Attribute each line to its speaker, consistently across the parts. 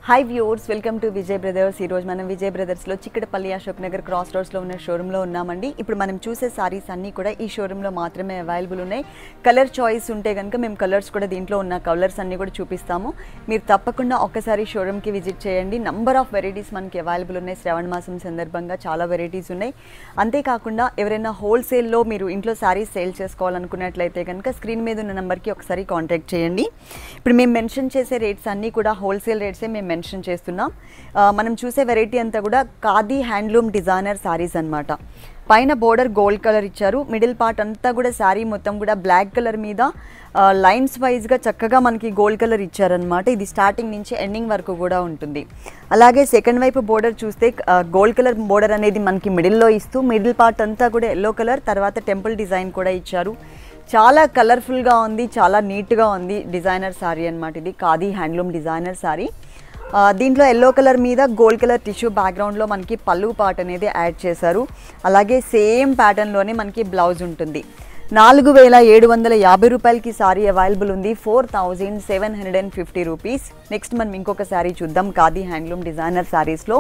Speaker 1: hi viewers welcome to Vijay brothers ఈరోజు మనం విజయ్ బ్రదర్స్లో చిక్కడపల్లి అశోక్ నగర్ క్రాస్ రోడ్స్లో ఉన్న షోరూంలో ఉన్నామండి ఇప్పుడు మనం చూసే సారీస్ అన్నీ కూడా ఈ షోరూంలో మాత్రమే అవైలబుల్ ఉన్నాయి కలర్ చాయిస్ ఉంటే కనుక మేము కలర్స్ కూడా దీంట్లో ఉన్న కలర్స్ అన్నీ కూడా చూపిస్తాము మీరు తప్పకుండా ఒక్కసారి షోరూమ్కి విజిట్ చేయండి నంబర్ ఆఫ్ వెరైటీస్ మనకి అవైలబుల్ ఉన్నాయి శ్రావణ మాసం సందర్భంగా చాలా వెరైటీస్ ఉన్నాయి అంతేకాకుండా ఎవరైనా హోల్సేల్లో మీరు ఇంట్లో శారీస్ సేల్ చేసుకోవాలనుకున్నట్లయితే కనుక స్క్రీన్ మీద ఉన్న నెంబర్కి ఒకసారి కాంటాక్ట్ చేయండి ఇప్పుడు మేము మెన్షన్ చేసే రేట్స్ అన్నీ కూడా హోల్సేల్ రేట్సే మేము మెన్షన్ చేస్తున్నాం ఆ, మనం చూసే వెరైటీ అంతా కూడా ఖాదీ హ్యాండ్లూమ్ డిజైనర్ శారీస్ అన్నమాట పైన బోర్డర్ గోల్డ్ కలర్ ఇచ్చారు మిడిల్ పార్ట్ అంతా కూడా శారీ మొత్తం కూడా బ్లాక్ కలర్ మీద లైన్స్ వైజ్గా చక్కగా మనకి గోల్డ్ కలర్ ఇచ్చారనమాట ఇది స్టార్టింగ్ నుంచి ఎండింగ్ వరకు కూడా ఉంటుంది అలాగే సెకండ్ వైపు బోర్డర్ చూస్తే గోల్డ్ కలర్ బోర్డర్ అనేది మనకి మిడిల్లో ఇస్తూ మిడిల్ పార్ట్ అంతా కూడా ఎల్లో కలర్ తర్వాత టెంపుల్ డిజైన్ కూడా ఇచ్చారు చాలా కలర్ఫుల్గా ఉంది చాలా నీట్గా ఉంది డిజైనర్ శారీ అన్నమాట ఇది ఖాదీ హ్యాండ్లూమ్ డిజైనర్ శారీ ఆ, దీంట్లో ఎల్లో కలర్ మీద గోల్డ్ కలర్ టిష్యూ బ్యాక్గ్రౌండ్లో మనకి పళ్ళు పార్ట్ అనేది యాడ్ చేశారు అలాగే సేమ్ ప్యాటర్న్లోనే మనకి బ్లౌజ్ ఉంటుంది నాలుగు వేల ఏడు వందల యాభై రూపాయలకి సారీ అవైలబుల్ ఉంది four thousand seven hundred and fifty rupees next మనం ఇంకొక శారీ చూద్దాం ఖాదీ హ్యాండ్లూమ్ డిజైనర్ శారీస్లో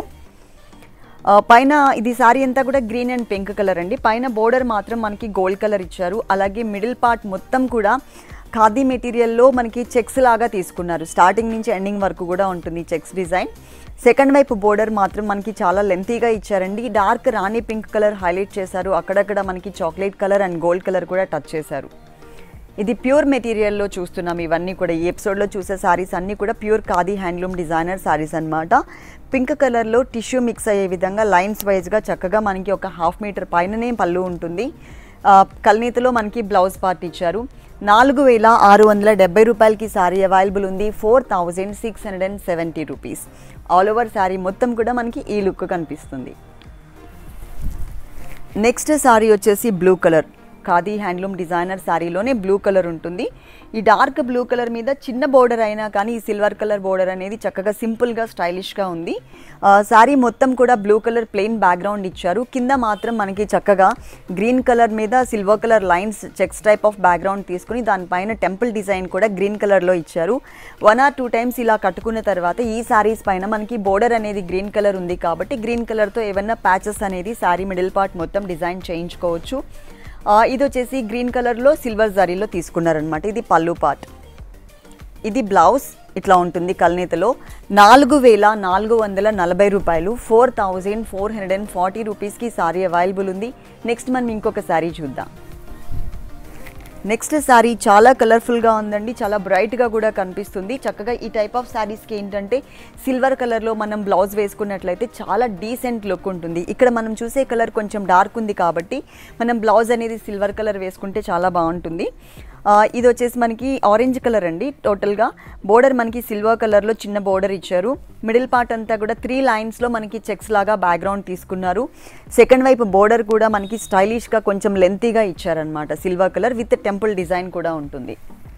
Speaker 1: ఆ, పైన ఇది సారీ అంతా కూడా గ్రీన్ అండ్ పింక్ కలర్ అండి పైన బోర్డర్ మాత్రం మనకి గోల్డ్ కలర్ ఇచ్చారు అలాగే మిడిల్ పార్ట్ మొత్తం కూడా ఖాదీ మెటీరియల్లో మనకి చెక్స్ లాగా తీసుకున్నారు స్టార్టింగ్ నుంచి ఎండింగ్ వరకు కూడా ఉంటుంది చెక్స్ డిజైన్ సెకండ్ వైపు బోర్డర్ మాత్రం మనకి చాలా లెంతీగా ఇచ్చారండి dark rani pink colour highlight చేశారు అక్కడక్కడ మనకి chocolate colour and gold colour కూడా టచ్ చేశారు ఇది ప్యూర్ మెటీరియల్లో చూస్తున్నాం ఇవన్నీ కూడా ఈ ఎపిసోడ్లో చూసే సారీస్ అన్నీ కూడా pure khadi handloom designer saris అన్నమాట పింక్ కలర్లో టిష్యూ మిక్స్ అయ్యే విధంగా లైన్స్ వైజ్గా చక్కగా మనకి ఒక హాఫ్ మీటర్ పైననే పళ్ళు ఉంటుంది ఆ, కల్నీతలో మనకి బ్లౌజ్ పార్ట్ ఇచ్చారు నాలుగు వేల ఆరు వందల డెబ్బై రూపాయలకి శారీ అవైలబుల్ ఉంది four thousand six hundred and seventy rupees all over sari మొత్తం కూడా మనకి ఈ లుక్ కనిపిస్తుంది నెక్స్ట్ శారీ వచ్చేసి blue colour khadi handloom designer శారీలోనే బ్లూ కలర్ ఉంటుంది ఈ డార్క్ బ్లూ కలర్ మీద చిన్న బోర్డర్ అయినా కానీ ఈ సిల్వర్ కలర్ బోర్డర్ అనేది చక్కగా సింపుల్గా స్టైలిష్గా ఉంది ఆ, శారీ మొత్తం కూడా బ్లూ కలర్ ప్లెయిన్ బ్యాక్గ్రౌండ్ ఇచ్చారు కింద మాత్రం మనకి చక్కగా గ్రీన్ కలర్ మీద silver colour lines checks type of background తీసుకుని దానిపైన టెంపుల్ డిజైన్ కూడా గ్రీన్ కలర్లో ఇచ్చారు వన్ ఆర్ టూ టైమ్స్ ఇలా కట్టుకున్న తర్వాత ఈ శారీస్ పైన మనకి బోర్డర్ అనేది గ్రీన్ కలర్ ఉంది కాబట్టి గ్రీన్ కలర్తో ఏమన్నా ప్యాచెస్ అనేది శారీ మిడిల్ పార్ట్ మొత్తం డిజైన్ చేయించుకోవచ్చు ఆ, ఇది వచ్చేసి గ్రీన్ కలర్లో సిల్వర్ జరీలో తీసుకున్నారనమాట ఇది పళ్ళు పార్ట్ ఇది బ్లౌజ్ ఇట్లా ఉంటుంది కల్నేతలో నాలుగు వేల నాలుగు వందల నలభై రూపాయలు four thousand four hundred and forty రూపీస్కి సారీ అవైలబుల్ ఉంది నెక్స్ట్ మనం ఇంకొక సారీ చూద్దాం నెక్స్ట్ శారీ చాలా కలర్ఫుల్గా ఉందండి చాలా బ్రైట్గా కూడా కనిపిస్తుంది చక్కగా ఈ టైప్ ఆఫ్ శారీస్కి ఏంటంటే సిల్వర్ కలర్లో మనం బ్లౌజ్ వేసుకున్నట్లయితే చాలా డీసెంట్ లుక్ ఉంటుంది ఇక్కడ మనం చూసే కలర్ కొంచెం డార్క్ ఉంది కాబట్టి మనం బ్లౌజ్ అనేది సిల్వర్ కలర్ వేసుకుంటే చాలా బాగుంటుంది ఆ, ఇది వచ్చేసి మనకి ఆరెంజ్ కలర్ అండి టోటల్గా బోర్డర్ మనకి సిల్వర్ కలర్లో చిన్న బోర్డర్ ఇచ్చారు మిడిల్ పార్ట్ అంతా కూడా త్రీ లైన్స్లో మనకి చెక్స్ లాగా బ్యాక్గ్రౌండ్ తీసుకున్నారు సెకండ్ వైపు బోర్డర్ కూడా మనకి స్టైలిష్గా కొంచెం లెంతీగా ఇచ్చారనమాట silver colour with temple design కూడా ఉంటుంది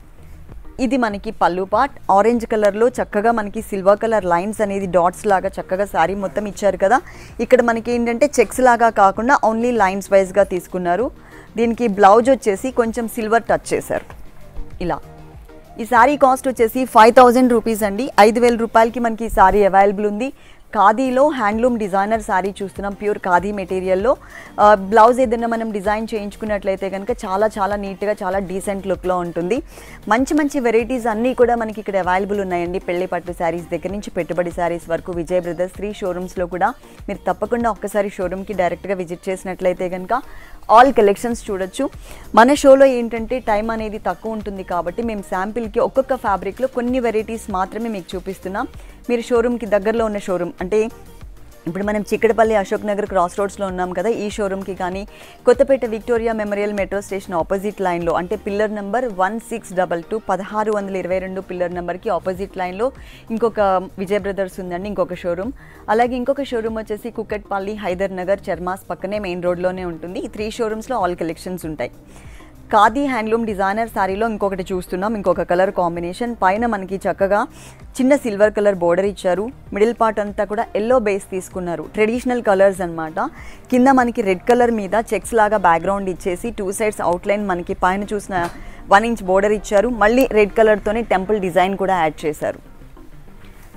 Speaker 1: ఇది మనకి పళ్ళు పార్ట్ ఆరెంజ్ కలర్లో చక్కగా మనకి సిల్వర్ కలర్ లైన్స్ అనేది డాట్స్ లాగా చక్కగా శారీ మొత్తం ఇచ్చారు కదా ఇక్కడ మనకి ఏంటంటే చెక్స్ లాగా కాకుండా ఓన్లీ లైన్స్ వైజ్గా తీసుకున్నారు దీనికి బ్లౌజ్ వచ్చేసి కొంచెం సిల్వర్ టచ్ చేశారు ఇలా ఈ శారీ కాస్ట్ వచ్చేసి ఫైవ్ థౌజండ్ రూపీస్ అండి ఐదు వేల రూపాయలకి మనకి ఈ శారీ అవైలబుల్ ఉంది ఖాదీలో హ్యాండ్లూమ్ డిజైనర్ శారీ చూస్తున్నాం ప్యూర్ ఖాదీ మెటీరియల్లో ఆ, బ్లౌజ్ ఏదైనా మనం డిజైన్ చేయించుకున్నట్లయితే కనుక చాలా చాలా నీట్గా చాలా డీసెంట్ లుక్లో ఉంటుంది మంచి మంచి వెరైటీస్ అన్నీ కూడా మనకి ఇక్కడ అవైలబుల్ ఉన్నాయండి పెళ్లి పట్టు శారీస్ దగ్గర నుంచి పెట్టుబడి శారీస్ వరకు విజయ్ బ్రదర్స్ త్రీ షోరూమ్స్లో కూడా మీరు తప్పకుండా ఒక్కసారి షోరూమ్కి డైరెక్ట్గా విజిట్ చేసినట్లయితే కనుక ఆల్ కలెక్షన్స్ చూడొచ్చు మన షోలో ఏంటంటే టైం అనేది తక్కువ ఉంటుంది కాబట్టి మేము శాంపిల్కి ఒక్కొక్క ఫ్యాబ్రిక్లో కొన్ని వెరైటీస్ మాత్రమే మీకు చూపిస్తున్నాం మీరు షోరూమ్కి దగ్గరలో ఉన్న షోరూమ్ అంటే ఇప్పుడు మనం చిక్కడపల్లి అశోక్ నగర్ క్రాస్ రోడ్స్లో ఉన్నాం కదా ఈ షోరూమ్కి కానీ Kothapet Victoria memorial metro station opposite లైన్లో అంటే pillar number one six double two పదహారు వందల ఇరవై రెండు పిల్లర్ నెంబర్కి ఆపోజిట్ లైన్లో ఇంకొక విజయ్ బ్రదర్స్ ఉందండి ఇంకొక షోరూమ్ అలాగే ఇంకొక షోరూమ్ వచ్చేసి కుక్కట్పల్లి హైదర్ నగర్ చర్మాస్ పక్కనే మెయిన్ రోడ్లోనే ఉంటుంది ఈ త్రీ షోరూమ్స్లో ఆల్ కలెక్షన్స్ ఉంటాయి ఖాదీ హ్యాండ్లూమ్ డిజైనర్ శారీలో ఇంకొకటి చూస్తున్నాం ఇంకొక కలర్ కాంబినేషన్ పైన మనకి చక్కగా చిన్న సిల్వర్ కలర్ బోర్డర్ ఇచ్చారు మిడిల్ పార్ట్ అంతా కూడా ఎల్లో బేస్ తీసుకున్నారు ట్రెడిషనల్ కలర్స్ అన్నమాట కింద మనకి రెడ్ కలర్ మీద చెక్స్ లాగా బ్యాక్గ్రౌండ్ ఇచ్చేసి టూ సైడ్స్ అవుట్లైన్ మనకి పైన చూసిన వన్ ఇంచ్ బోర్డర్ ఇచ్చారు మళ్ళీ రెడ్ కలర్తోనే టెంపుల్ డిజైన్ కూడా యాడ్ చేశారు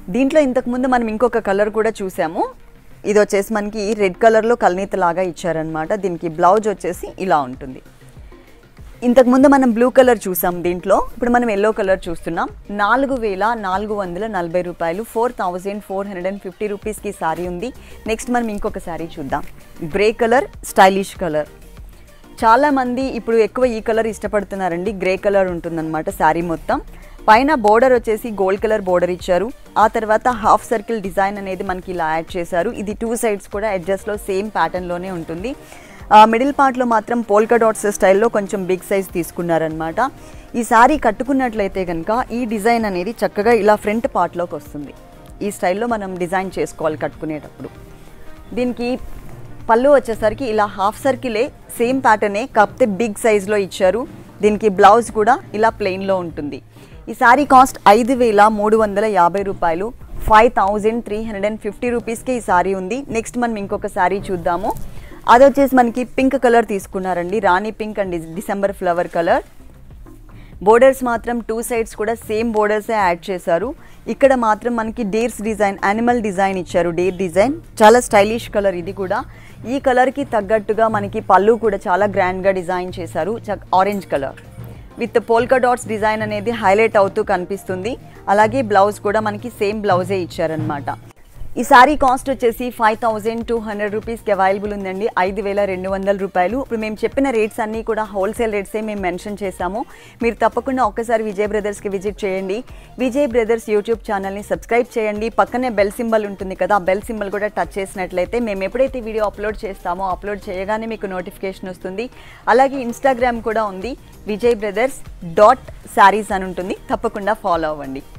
Speaker 1: దీంట్లో ఇంతకుముందు మనం ఇంకొక కలర్ కూడా చూసాము ఇది వచ్చేసి మనకి రెడ్ కలర్లో కల్నీత లాగా ఇచ్చారనమాట దీనికి బ్లౌజ్ వచ్చేసి ఇలా ఉంటుంది ఇంతకుముందు మనం బ్లూ కలర్ చూసాం దీంట్లో ఇప్పుడు మనం ఎల్లో కలర్ చూస్తున్నాం నాలుగు వేల నాలుగు వందల నలభై రూపాయలు four thousand four hundred and fifty రూపీస్కి శారీ ఉంది నెక్స్ట్ మనం ఇంకొక శారీ చూద్దాం గ్రే కలర్ స్టైలిష్ కలర్ చాలా మంది ఇప్పుడు ఎక్కువ ఈ కలర్ ఇష్టపడుతున్నారండి గ్రే కలర్ ఉంటుందన్నమాట శారీ మొత్తం పైన బోర్డర్ వచ్చేసి గోల్డ్ కలర్ బోర్డర్ ఇచ్చారు ఆ తర్వాత హాఫ్ సర్కిల్ డిజైన్ అనేది మనకి ఇలా యాడ్ చేశారు ఇది టూ సైడ్స్ కూడా అడ్జస్ట్లో సేమ్ ప్యాటర్న్లోనే ఉంటుంది మిడిల్ పార్ట్లో మాత్రం పోల్కా డాట్స్ స్టైల్లో కొంచెం బిగ్ సైజ్ తీసుకున్నారనమాట ఈ శారీ కట్టుకున్నట్లయితే కనుక ఈ డిజైన్ అనేది చక్కగా ఇలా ఫ్రంట్ పార్ట్లోకి వస్తుంది ఈ స్టైల్లో మనం డిజైన్ చేసుకోవాలి కట్టుకునేటప్పుడు దీనికి పళ్ళు వచ్చేసరికి ఇలా హాఫ్ సర్కిలే సేమ్ ప్యాటర్నే కాకపోతే బిగ్ సైజ్లో ఇచ్చారు దీనికి బ్లౌజ్ కూడా ఇలా ప్లెయిన్లో ఉంటుంది ఈ శారీ కాస్ట్ ఐదు వేల మూడు వందల యాభై రూపాయలు five thousand three hundred and fifty రూపీస్కి ఈ శారీ ఉంది నెక్స్ట్ మనం ఇంకొక శారీ చూద్దాము అది వచ్చేసి మనకి పింక్ కలర్ తీసుకున్నారండి rani pink and December flower colour borders మాత్రం టూ సైడ్స్ కూడా సేమ్ బోర్డర్సే యాడ్ చేశారు ఇక్కడ మాత్రం మనకి డేర్స్ డిజైన్ యానిమల్ డిజైన్ ఇచ్చారు డేర్ డిజైన్ చాలా స్టైలిష్ కలర్ ఇది కూడా ఈ కలర్కి తగ్గట్టుగా మనకి పళ్ళు కూడా చాలా గ్రాండ్గా డిజైన్ చేశారు orange colour with polka dots design అనేది హైలైట్ అవుతూ కనిపిస్తుంది అలాగే బ్లౌజ్ కూడా మనకి సేమ్ బ్లౌజే ఇచ్చారనమాట ఈ సారీ కాస్ట్ వచ్చేసి ఫైవ్ థౌజండ్ టూ హండ్రెడ్ రూపీస్కి అవైలబుల్ ఉందండి ఐదు వేల రెండు వందల రూపాయలు ఇప్పుడు మేము చెప్పిన రేట్స్ అన్నీ కూడా హోల్సేల్ రేట్సే మేము మెన్షన్ చేశాము మీరు తప్పకుండా ఒక్కసారి విజయ్ బ్రదర్స్కి విజిట్ చేయండి విజయ్ బ్రదర్స్ యూట్యూబ్ ఛానల్ని సబ్స్క్రైబ్ చేయండి పక్కనే బెల్ సింబల్ ఉంటుంది కదా ఆ బెల్ సింబల్ కూడా టచ్ చేసినట్లయితే మేము ఎప్పుడైతే వీడియో అప్లోడ్ చేస్తామో అప్లోడ్ చేయగానే మీకు నోటిఫికేషన్ వస్తుంది అలాగే ఇన్స్టాగ్రామ్ కూడా ఉంది విజయ్ బ్రదర్స్ డాట్ శారీస్ అని ఉంటుంది తప్పకుండా ఫాలో అవ్వండి